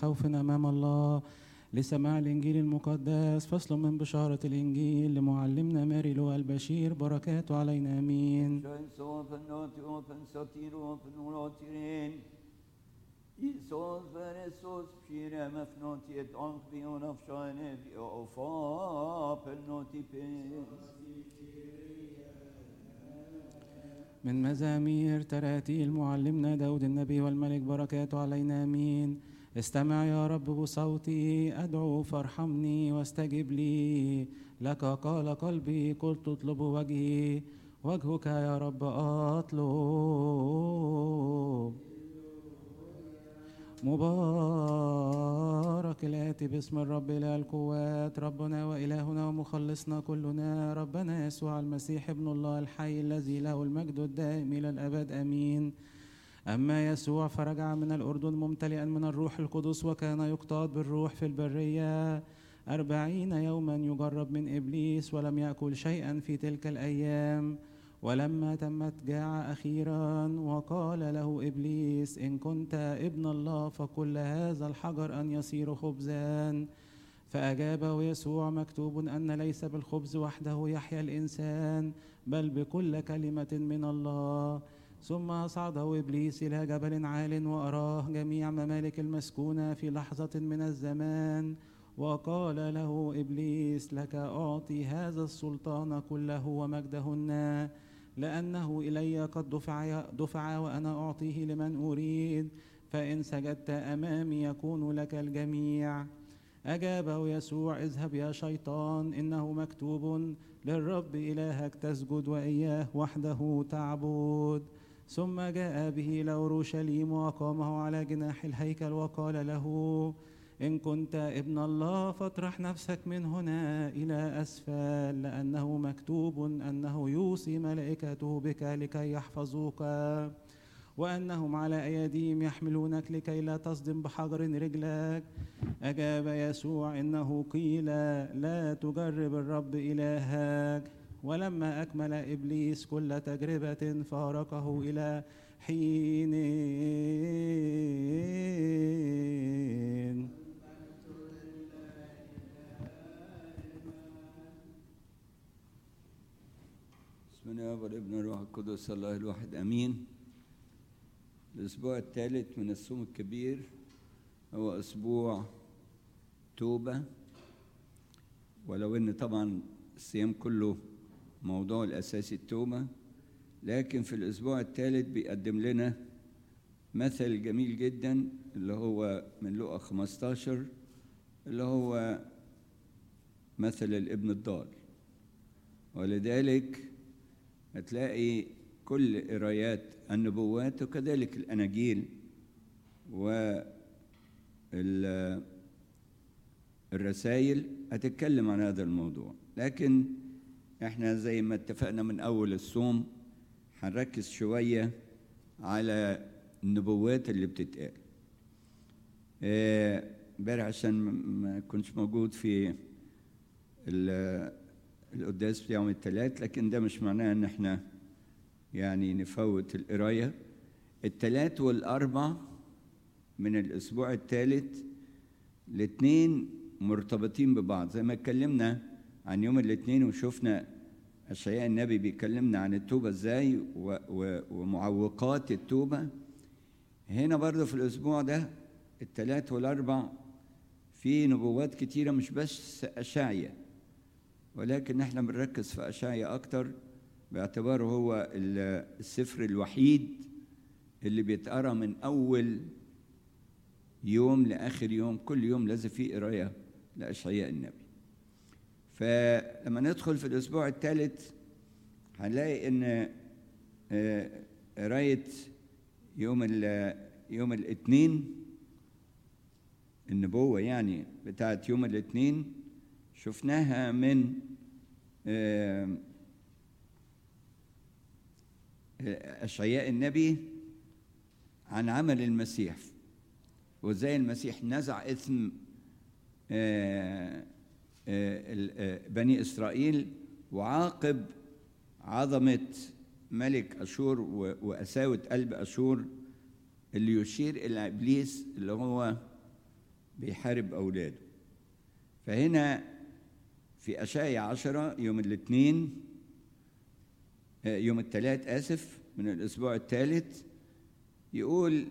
خوف أمام الله لسماع الإنجيل المقدس فصل من بشارة الإنجيل لمعلمنا ماري لو البشير بركاته علينا آمين Kjønns åpen nåt åpen satir åpen ولاترين إيسوس فرسوس بشيرة مفنوتي أنق بيون أفشانة في أوفا بنوتي بيس من مزامير تراتيل معلمنا داود النبي والملك بركاته علينا آمين استمع يا رب بصوتي أدعو فارحمني واستجب لي لك قال قلبي قلت اطلب وجهي وجهك يا رب أطلب مبارك الآتي باسم الرب إله القوات ربنا وإلهنا ومخلصنا كلنا ربنا يسوع المسيح ابن الله الحي الذي له المجد الدائم إلى الأبد آمين أما يسوع فرجع من الأردن ممتلئا من الروح القدس وكان يقتاد بالروح في البرية أربعين يوما يجرب من إبليس ولم يأكل شيئا في تلك الأيام ولما تمت جاع أخيرا وقال له إبليس إن كنت ابن الله فقل هذا الحجر أن يصير خبزا فأجابه يسوع مكتوب أن ليس بالخبز وحده يحيا الإنسان بل بكل كلمة من الله ثم صعده إبليس إلى جبل عال وأراه جميع ممالك المسكونة في لحظة من الزمان وقال له إبليس لك أعطي هذا السلطان كله ومجدهن لأنه إلي قد دفع, دفع وأنا أعطيه لمن أريد فإن سجدت أمامي يكون لك الجميع أجابه يسوع اذهب يا شيطان إنه مكتوب للرب إلهك تسجد وإياه وحده تعبد ثم جاء به إلى أورشليم وأقامه على جناح الهيكل وقال له إن كنت ابن الله فاطرح نفسك من هنا إلى أسفل لأنه مكتوب أنه يوصي ملائكته بك لكي يحفظوك وأنهم على أيديهم يحملونك لكي لا تصدم بحجر رجلك أجاب يسوع إنه قيل لا تجرب الرب إلهك ولما أكمل إبليس كل تجربة فارقه إلى حين بسم الله والابن والروح القدس الله الواحد امين الاسبوع الثالث من الصوم الكبير هو اسبوع توبه ولو ان طبعا الصيام كله موضوع الاساسي التوبه لكن في الاسبوع الثالث بيقدم لنا مثل جميل جدا اللي هو من لقا 15 اللي هو مثل الابن الضال ولذلك هتلاقي كل قرايات النبوات وكذلك الأناجيل والرسائل هتتكلم عن هذا الموضوع لكن احنا زي ما اتفقنا من أول الصوم هنركز شوية على النبوات اللي بتتقال امبارح عشان ما كنتش موجود في القداس في يوم الثلاث لكن ده مش معناه ان احنا يعني نفوت القرايه الثلاث والاربع من الاسبوع الثالث الاثنين مرتبطين ببعض زي ما اتكلمنا عن يوم الاثنين وشفنا اشعياء النبي بيكلمنا عن التوبه ازاي و و ومعوقات التوبه هنا برضه في الاسبوع ده الثلاث والاربع في نبوات كتيره مش بس اشعياء ولكن احنا بنركز في اشعيا اكتر باعتباره هو السفر الوحيد اللي بيتقرا من اول يوم لاخر يوم كل يوم لازم فيه قرايه لاشعياء النبي فلما ندخل في الاسبوع الثالث هنلاقي ان قرايه يوم يوم الاثنين النبوه يعني بتاعت يوم الاثنين شفناها من أشعياء النبي عن عمل المسيح وازاي المسيح نزع إثم بني إسرائيل وعاقب عظمة ملك أشور وقساوة قلب أشور اللي يشير إلى إبليس اللي هو بيحارب أولاده فهنا في أشعيا عشرة يوم الاثنين يوم الثلاث آسف من الأسبوع الثالث يقول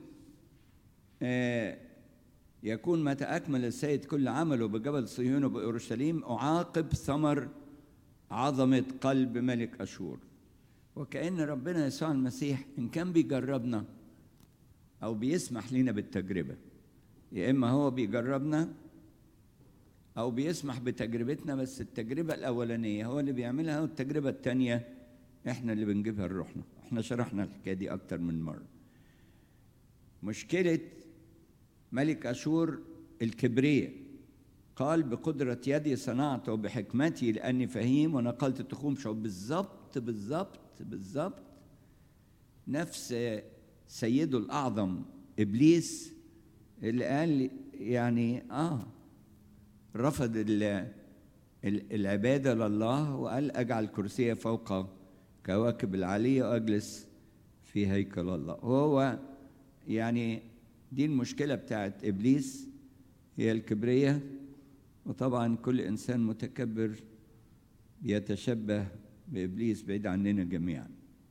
يكون متى أكمل السيد كل عمله بجبل صهيون وبأورشليم أعاقب ثمر عظمة قلب ملك أشور وكأن ربنا يسوع المسيح إن كان بيجربنا أو بيسمح لنا بالتجربة يا إما هو بيجربنا أو بيسمح بتجربتنا بس التجربة الأولانية هو اللي بيعملها والتجربة الثانية إحنا اللي بنجيبها لروحنا إحنا شرحنا الحكاية دي أكتر من مرة مشكلة ملك أشور الكبرية قال بقدرة يدي صنعت وبحكمتي لأني فهيم ونقلت تخوم شعوب بالظبط بالظبط بالظبط نفس سيده الأعظم إبليس اللي قال يعني آه رفض العبادة لله وقال أجعل كرسي فوق كواكب العالية وأجلس في هيكل الله وهو يعني دي المشكلة بتاعت إبليس هي الكبرية وطبعا كل إنسان متكبر يتشبه بإبليس بعيد عننا جميعا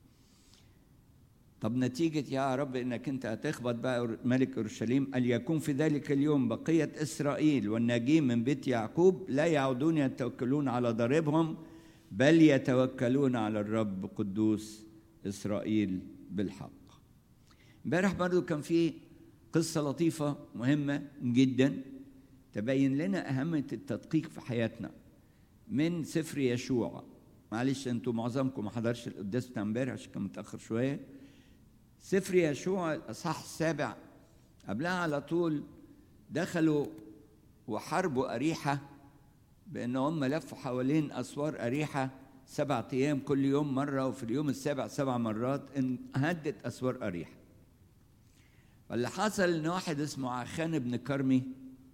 طب نتيجة يا رب إنك أنت هتخبط بقى ملك أورشليم قال يكون في ذلك اليوم بقية إسرائيل والناجين من بيت يعقوب لا يعودون يتوكلون على ضريبهم بل يتوكلون على الرب قدوس إسرائيل بالحق امبارح برضو كان في قصة لطيفة مهمة جدا تبين لنا أهمية التدقيق في حياتنا من سفر يشوع معلش انتوا معظمكم ما حضرش القداس بتاع امبارح عشان كان متأخر شوية سفر يشوع الأصحاح السابع قبلها على طول دخلوا وحاربوا أريحة بأن هم لفوا حوالين أسوار أريحة سبعة أيام كل يوم مرة وفي اليوم السابع سبع مرات انهدت أسوار أريحة فاللي حصل إن واحد اسمه عخان بن كرمي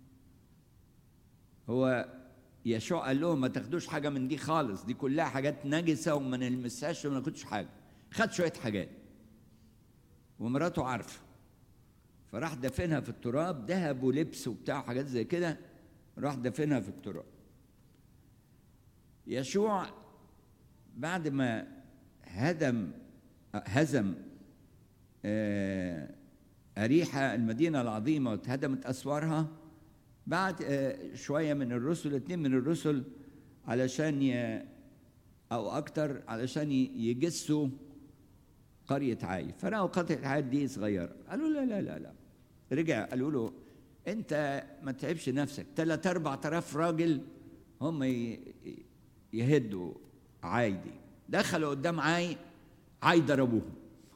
هو يشوع قال لهم ما تاخدوش حاجة من دي خالص دي كلها حاجات نجسة وما نلمسهاش وما ناخدش حاجة خد شوية حاجات ومراته عارفة فراح دفنها في التراب ذهب ولبس وبتاع حاجات زي كده راح دفنها في التراب يشوع بعد ما هدم هزم أريحة المدينة العظيمة واتهدمت أسوارها بعد شوية من الرسل اتنين من الرسل علشان ي... أو أكتر علشان يجسوا قرية عاي فرأوا قرية عاي دي صغيرة قالوا لا لا لا لا رجع قالوا له أنت ما تعبش نفسك ثلاث أربع تلاف راجل هم ي... يهدوا عاي دي دخلوا قدام عاي عاي ضربوهم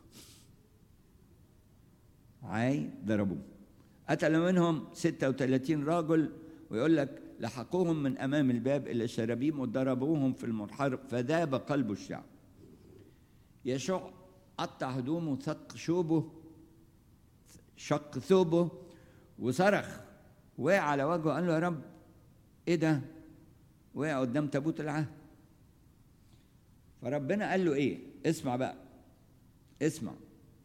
عاي ضربوهم قتل منهم 36 رجل ويقول لك لحقوهم من امام الباب الى الشرابيم وضربوهم في المنحرق فذاب قلب الشعب يشوع قطع هدومه ثق شوبه شق ثوبه وصرخ وقع على وجهه قال له يا رب ايه ده وقع قدام تابوت العهد فربنا قال له ايه اسمع بقى اسمع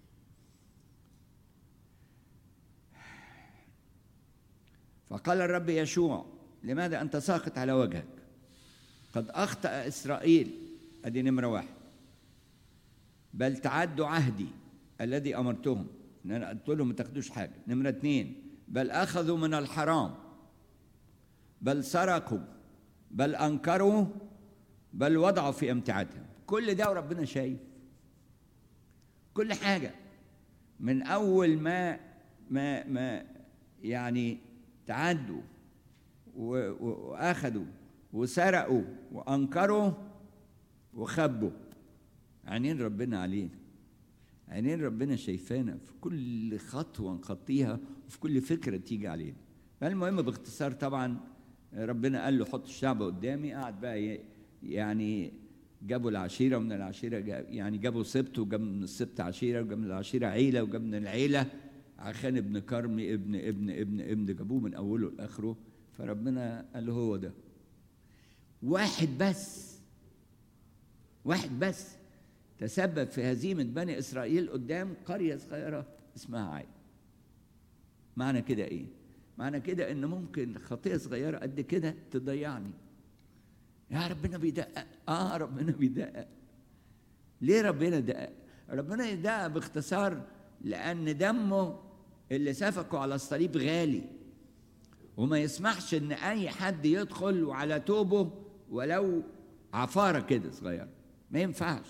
فقال الرب يشوع لماذا أنت ساقط على وجهك قد أخطأ إسرائيل أدي نمرة واحد بل تعدوا عهدي الذي أمرتهم إن أنا قلت لهم ما تاخدوش حاجة نمرة اثنين بل أخذوا من الحرام بل سرقوا بل أنكروا بل وضعوا في امتعتهم كل ده وربنا شايف كل حاجة من أول ما ما ما يعني تعدوا واخذوا وسرقوا وانكروا وخبوا عينين ربنا علينا عينين ربنا شايفانا في كل خطوه نخطيها وفي كل فكره تيجي علينا فالمهم باختصار طبعا ربنا قال له حط الشعب قدامي قعد بقى يعني جابوا العشيرة ومن العشيرة جاب يعني جابوا سبت وجاب من السبت عشيرة وجاب من العشيرة عيلة وجاب من العيلة عخان ابن كرمي ابن ابن ابن ابن جابوه من اوله لاخره فربنا قال له هو ده واحد بس واحد بس تسبب في هزيمة بني إسرائيل قدام قرية صغيرة اسمها عاي معنى كده إيه؟ معنى كده ان ممكن خطيه صغيره قد كده تضيعني يا ربنا بيدقق اه ربنا بيدقق ليه ربنا دقق ربنا يدقق باختصار لان دمه اللي سفكه على الصليب غالي وما يسمحش ان اي حد يدخل وعلى توبه ولو عفاره كده صغيره ما ينفعش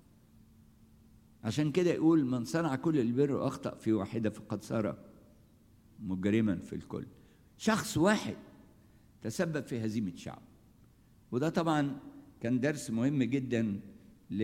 عشان كده يقول من صنع كل البر واخطا في واحده فقد صار مجرما في الكل شخص واحد تسبب في هزيمه شعب وده طبعا كان درس مهم جدا ل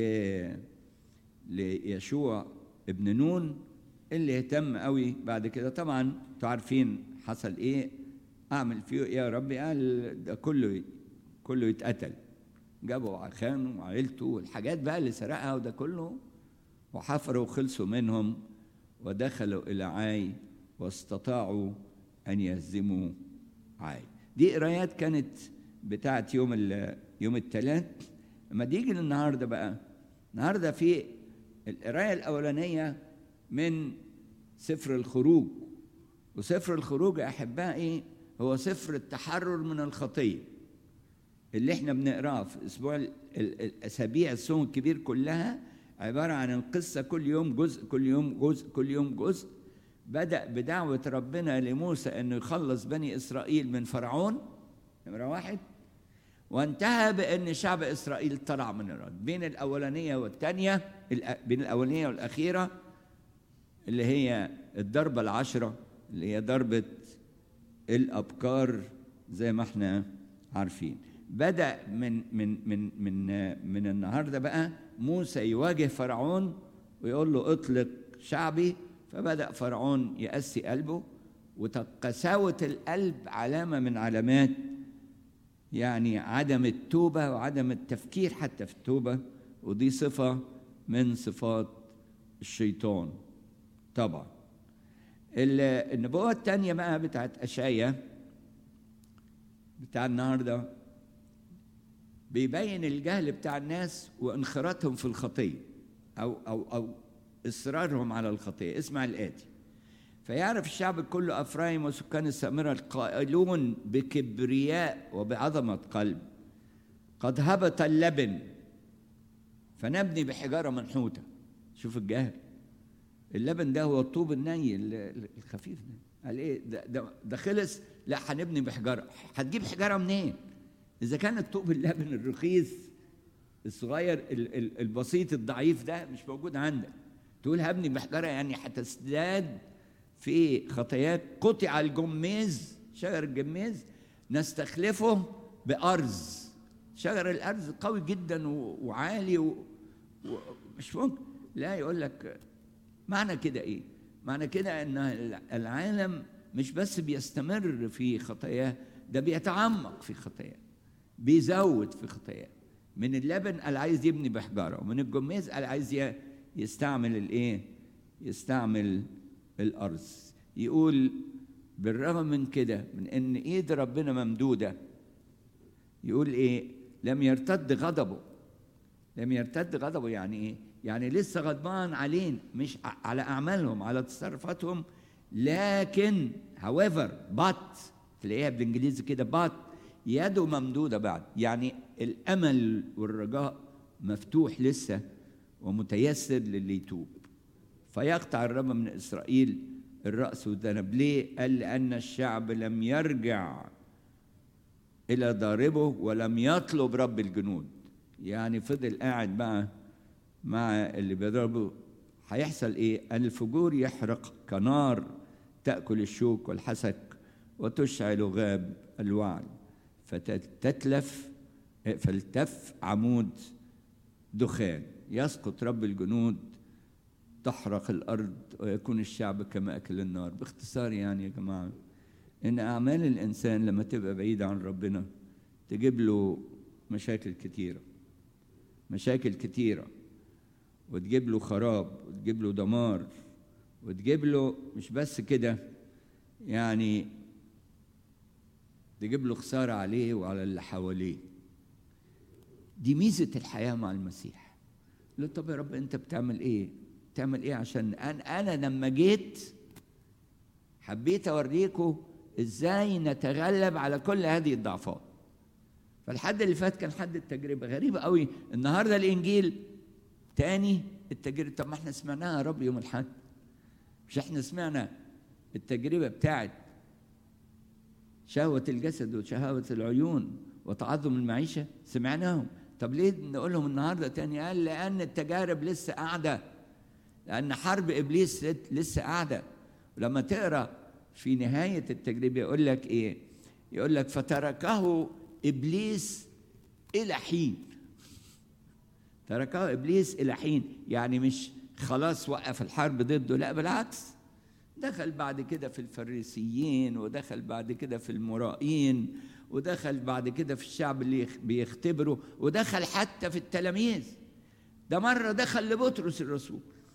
ليشوع ابن نون اللي اهتم قوي بعد كده طبعا انتوا عارفين حصل ايه اعمل فيه ايه يا ربي قال ده كله كله يتقتل جابوا عخان وعيلته والحاجات بقى اللي سرقها وده كله وحفروا وخلصوا منهم ودخلوا الى عاي واستطاعوا ان يهزموا عاي دي قرايات كانت بتاعت يوم يوم الثلاث لما تيجي النهارده بقى النهارده في القرايه الاولانيه من سفر الخروج وسفر الخروج يا احبائي هو سفر التحرر من الخطيه اللي احنا بنقراه في اسبوع الاسابيع الصوم الكبير كلها عباره عن القصه كل يوم جزء كل يوم جزء كل يوم جزء بدا بدعوه ربنا لموسى انه يخلص بني اسرائيل من فرعون نمره واحد وانتهى بان شعب اسرائيل طلع من الارض بين الاولانيه والثانيه بين الاولانيه والاخيره اللي هي الضربه العشره اللي هي ضربه الابكار زي ما احنا عارفين بدا من من من من من النهارده بقى موسى يواجه فرعون ويقول له اطلق شعبي فبدا فرعون يقسي قلبه وقساوه القلب علامه من علامات يعني عدم التوبه وعدم التفكير حتى في التوبه ودي صفه من صفات الشيطان طبعا النبوة الثانية بقى بتاعت أشعيا بتاع النهاردة بيبين الجهل بتاع الناس وانخراطهم في الخطية أو أو أو إصرارهم على الخطية اسمع الآتي فيعرف الشعب كله أفرايم وسكان السامرة القائلون بكبرياء وبعظمة قلب قد هبط اللبن فنبني بحجارة منحوتة شوف الجهل اللبن ده هو الطوب الني الخفيف ده قال ايه ده ده, ده خلص لا هنبني بحجاره هتجيب حجاره منين اذا كان الطوب اللبن الرخيص الصغير البسيط الضعيف ده مش موجود عندك تقول هبني بحجاره يعني هتزداد في خطاياك قطع الجميز شجر الجميز نستخلفه بأرز شجر الأرز قوي جدا وعالي ومش ممكن لا يقول لك معنى كده ايه معنى كده ان العالم مش بس بيستمر في خطاياه ده بيتعمق في خطاياه بيزود في خطاياه من اللبن قال عايز يبني بحجاره ومن الجميز قال عايز يستعمل الايه يستعمل الارز يقول بالرغم من كده من ان ايد ربنا ممدوده يقول ايه لم يرتد غضبه لم يرتد غضبه يعني ايه يعني لسه غضبان علينا مش على اعمالهم على تصرفاتهم لكن however but تلاقيها بالانجليزي كده but يده ممدوده بعد يعني الامل والرجاء مفتوح لسه ومتيسر للي يتوب فيقطع الرب من اسرائيل الراس والذنب ليه؟ قال لان الشعب لم يرجع الى ضاربه ولم يطلب رب الجنود يعني فضل قاعد بقى مع اللي بيضربه هيحصل ايه؟ ان الفجور يحرق كنار تاكل الشوك والحسك وتشعل غاب الوعل فتتلف فالتف عمود دخان يسقط رب الجنود تحرق الارض ويكون الشعب كما اكل النار باختصار يعني يا جماعه ان اعمال الانسان لما تبقى بعيده عن ربنا تجيب له مشاكل كتيره مشاكل كتيره وتجيب له خراب وتجيب له دمار وتجيب له مش بس كده يعني تجيب له خسارة عليه وعلى اللي حواليه دي ميزة الحياة مع المسيح له طب يا رب انت بتعمل ايه بتعمل ايه عشان انا, أنا لما جيت حبيت اوريكم ازاي نتغلب على كل هذه الضعفات فالحد اللي فات كان حد التجربه غريبه قوي النهارده الانجيل تاني التجربه طب ما احنا سمعناها يا رب يوم الحد مش احنا سمعنا التجربه بتاعت شهوه الجسد وشهوه العيون وتعظم المعيشه سمعناهم طب ليه نقولهم النهارده تاني قال لان التجارب لسه قاعده لان حرب ابليس لسه قاعده ولما تقرا في نهايه التجربه يقول لك ايه يقول لك فتركه ابليس الى حين تركه ابليس الى حين يعني مش خلاص وقف الحرب ضده لا بالعكس دخل بعد كده في الفريسيين ودخل بعد كده في المرائين ودخل بعد كده في الشعب اللي بيختبره ودخل حتى في التلاميذ ده مرة دخل لبطرس الرسول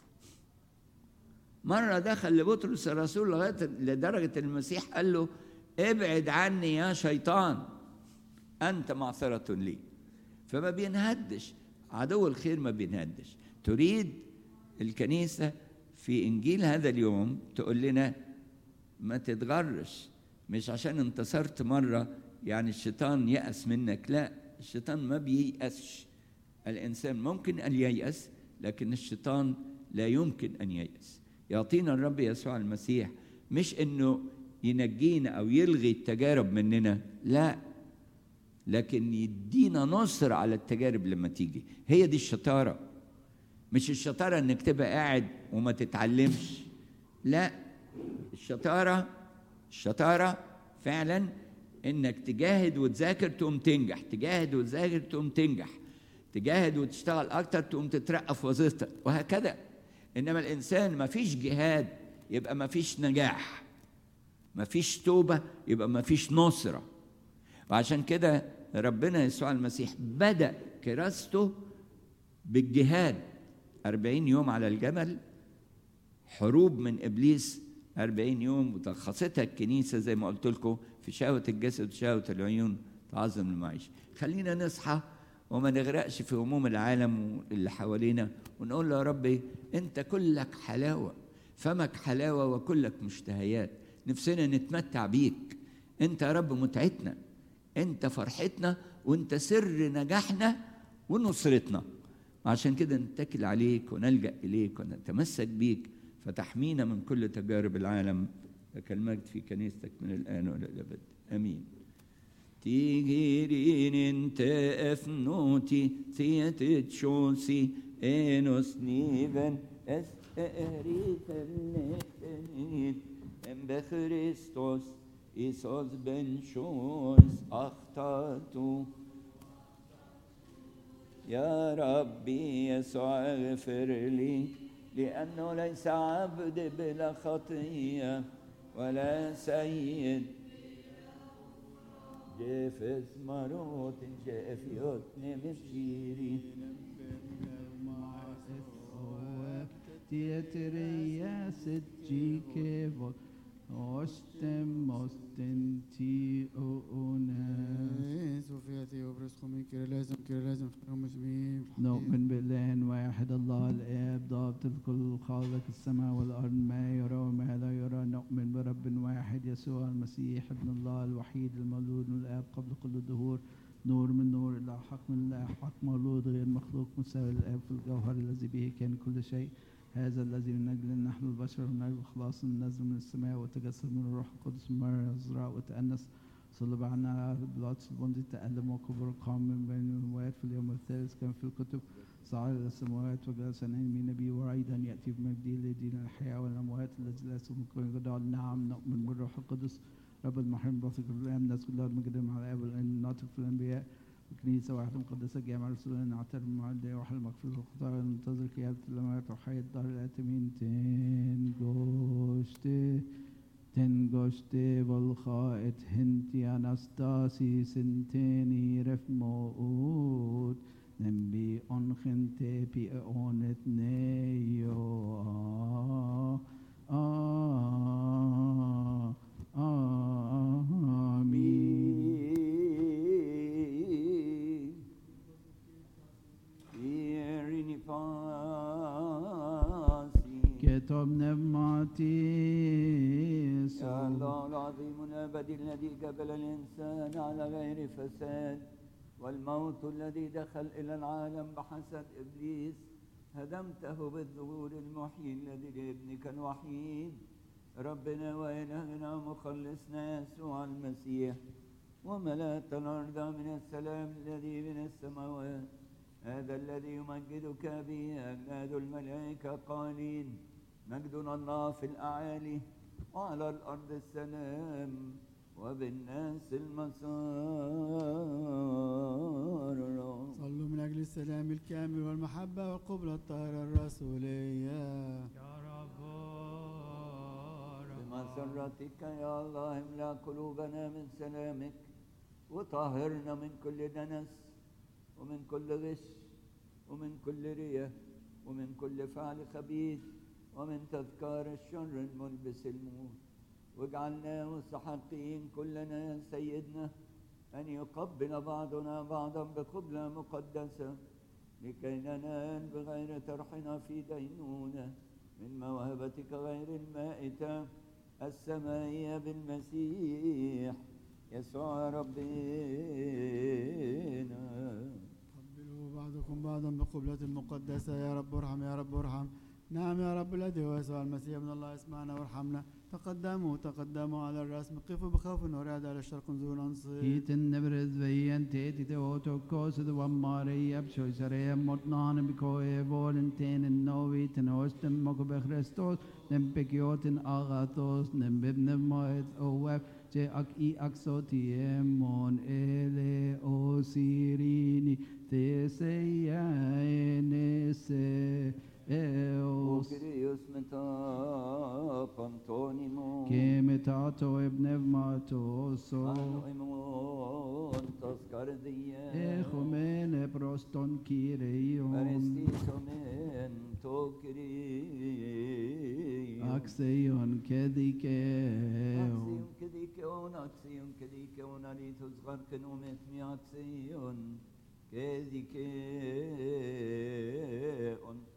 مرة دخل لبطرس الرسول لغاية لدرجة المسيح قال له ابعد عني يا شيطان أنت معصرة لي فما بينهدش عدو الخير ما بينهدش تريد الكنيسة في إنجيل هذا اليوم تقول لنا ما تتغرش مش عشان انتصرت مرة يعني الشيطان يأس منك لا الشيطان ما بييأسش الإنسان ممكن أن ييأس لكن الشيطان لا يمكن أن ييأس يعطينا الرب يسوع المسيح مش إنه ينجينا أو يلغي التجارب مننا لا لكن يدينا نصر على التجارب لما تيجي هي دي الشطارة مش الشطارة إنك تبقى قاعد وما تتعلمش لا الشطارة الشطارة فعلا انك تجاهد وتذاكر تقوم تنجح تجاهد وتذاكر تقوم تنجح تجاهد وتشتغل اكتر تقوم تترقى في وظيفتك وهكذا انما الانسان ما فيش جهاد يبقى ما فيش نجاح ما فيش توبة يبقى ما فيش نصرة وعشان كده ربنا يسوع المسيح بدأ كراسته بالجهاد أربعين يوم على الجبل حروب من إبليس أربعين يوم وتلخصتها الكنيسة زي ما قلت لكم في شهوة الجسد وشهوة العيون تعظم المعيشة خلينا نصحى وما نغرقش في هموم العالم اللي حوالينا ونقول له يا ربي انت كلك حلاوة فمك حلاوة وكلك مشتهيات نفسنا نتمتع بيك انت يا رب متعتنا انت فرحتنا وانت سر نجاحنا ونصرتنا عشان كده نتكل عليك ونلجأ إليك ونتمسك بيك فتحمينا من كل تجارب العالم لك المجد في كنيستك من الآن وإلى الأبد آمين تيجيرين انت افنوتي تيت تشوسي انوس نيفن اس اريت النتنين ام بخريستوس إيسوس بن شويس أخطأت يا ربي يسوع اغفر لي لأنه ليس عبد بلا خطية ولا سيد جيفس مروت جيفيوت نمشيري تيتريا ستجيك Ostem osten ti oona سوفياتي وبرسخمي كير لازم كير لازم خرمش بيه نؤمن بالله واحد الله الآب ضابط الكل خالق السماء والأرض ما يرى وما لا يرى نؤمن برب واحد يسوع المسيح ابن الله الوحيد المولود من الآب قبل كل الدهور نور من نور إلى حق من إلى حق مولود غير مخلوق مساوي للآب في الجوهر الذي به كان كل شيء هذا الذي من أجل نحن البشر من أجل خلاص نزل من السماء وتجسد من الروح القدس من مرة يزرع وتأنس صلب عنا على بلاطس البندي تألم وكبر قام من بين الأموات في اليوم الثالث كان في الكتب صعد إلى السماوات وجلس عن يمين نبي وأيضا يأتي بمجده لدين الحياة والأموات الذي لا يسمى يدعى نعم نؤمن بالروح القدس رب المحرم باطل الأيام نسجد الله المجد مع الآب والابن الناطق في الأنبياء كنيسة واحدة مقدسة جامعة رسولنا نعترف مع الدعاء وحل المغفرة الخطايا وننتظر قيادة الأموات وحياة دار الآتمين تنجوشتي تنجوشتي والخائت هنتي أنستاسي سنتيني رف موت نبي أنخنتي بي أونت نيو آه آه آمين Irini pasi كتاب نبماتيس Ya Allah العظيم الأبدي الذي قبل الإنسان على غير فساد والموت الذي دخل إلى العالم بحسد إبليس هدمته بالظهور المحيي الذي لابنك الوحيد ربنا وإلهنا مخلصنا يسوع المسيح وملأت الأرض من السلام الذي من السماوات هذا الذي يمجدك به أجناد الملائكة قائلين مجدنا الله في الأعالي وعلى الأرض السلام وبالناس المسار صلوا من أجل السلام الكامل والمحبة والقبلة الطاهرة الرسولية يا رب بمسرتك يا الله املا قلوبنا من سلامك وطهرنا من كل دنس ومن كل غش ومن كل رياء ومن كل فعل خبيث ومن تذكار الشر الملبس الموت واجعلنا مستحقين كلنا يا سيدنا أن يقبل بعضنا بعضا بقبلة مقدسة لكي ننال بغير ترحنا في دينونة من موهبتك غير المائتة السمائية بالمسيح يسوع ربنا قبلوا بعضكم بعضا بقبلة مقدسة يا رب ارحم يا رب ارحم نعم يا رب الذي هو يسوع المسيح ابن الله اسمعنا وارحمنا تقدموا تقدموا على الرسم قفوا بخوف ورعد على الشرق انظروا انصر Hiten nevres veien teti te oto kose de wa Maria pshoisare mot nan bikoe volen tenen novi ten ostem moko be Christos nem pekioten agathos nem bibne moed owef je ak i aksoti emon ele osirini te seia enese eos وكريوس متى بانتونيمو كيمتاتو ابن ماتوسو أنويمون تذكر ديا Έχομεν προς τον Κύριον, أرستيسو من توكري αξίον και δικαίων. أكسيون كديكون أكسيون كديكون أريتو صغر كنومت مي أكسيون كديكون